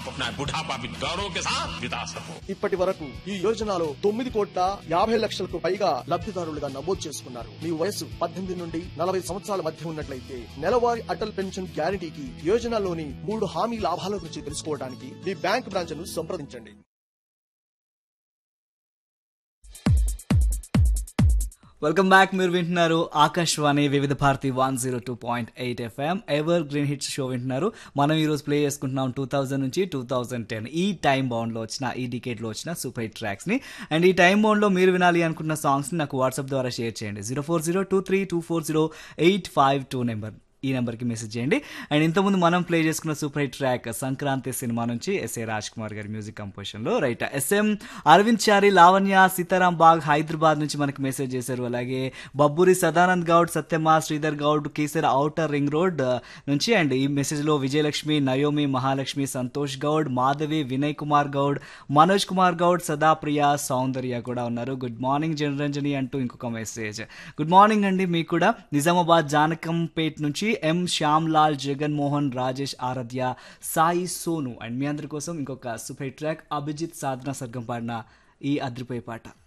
आप अपना बुढ़ापा भी गौरव के साथ बिता सको ఇప్పటి వరకు ఈ యోజనలో తొమ్మిది కోట్ల యాభై లక్షలకు పైగా లబ్ధిదారులుగా నమోదు చేసుకున్నారు మీ వయసు పద్దెనిమిది నుండి నలభై సంవత్సరాల మధ్య ఉన్నట్లయితే నెలవారీ అటల్ పెన్షన్ గ్యారంటీకి యోజనలోని మూడు హామీ లాభాల గురించి తెలుసుకోవడానికి మీ బ్యాంక్ బ్రాంచ్ ను సంప్రదించండి వెల్కమ్ బ్యాక్ మీరు వింటున్నారు Akashvani Vividh Bharati one zero two point eight FM evergreen hits show వింటున్నారు మనం ఈరోజు ప్లే చేసుకుంటున్నాం టూ థౌజండ్ నుంచి టూ థౌజండ్ టెన్ ఈ టైం బౌండ్లో వచ్చిన ఈ డికేట్లో వచ్చిన సూపర్ హిట్ ట్రాక్స్ని అండ్ ఈ టైం బౌండ్లో మీరు వినాలి అనుకున్న సాంగ్స్ని నాకు వాట్సాప్ ద్వారా షేర్ చేయండి zero four zero two three two four zero eight five two number ఈ నెంబర్కి మెసేజ్ చేయండి అండ్ ఇంతకుముందు మనం ప్లే చేసుకున్న super hit track Sankranti cinema నుంచి ఎస్ఏ రాజ్ కుమార్ గారి మ్యూజిక్ కంపోజిషన్లో రైట్ ఎస్ఎం అరవింద్ చారి లావణ్య సీతారాం బాగ్ హైదరాబాద్ నుంచి మనకి మెసేజ్ చేశారు అలాగే Babburi Sadanand Goud Satyamma Sridhar Goud Kesar outer ring road ఆ, నుంచి అండ్ ఈ మెసేజ్లో విజయలక్ష్మి నయోమి మహాలక్ష్మి సంతోష్ గౌడ్ మాధవి వినయ్ కుమార్ గౌడ్ మనోజ్ కుమార్ గౌడ్ సదాప్రియ సౌందర్య కూడా ఉన్నారు గుడ్ మార్నింగ్ జనరంజని అంటూ ఇంకొక మెసేజ్ గుడ్ మార్నింగ్ అండి మీకు కూడా నిజామాబాద్ జానకంపేట్ నుంచి ఎం శ్యామ్ లాల్ జగన్ మోహన్ రాజేష్ ఆరాధ్య సాయి సోను అండ్ మీ అందరి కోసం ఇంకొక సూపర్ ట్రాక్ అభిజిత్ సాధన సర్గం పాడిన ఈ అద్రిపోయే పాట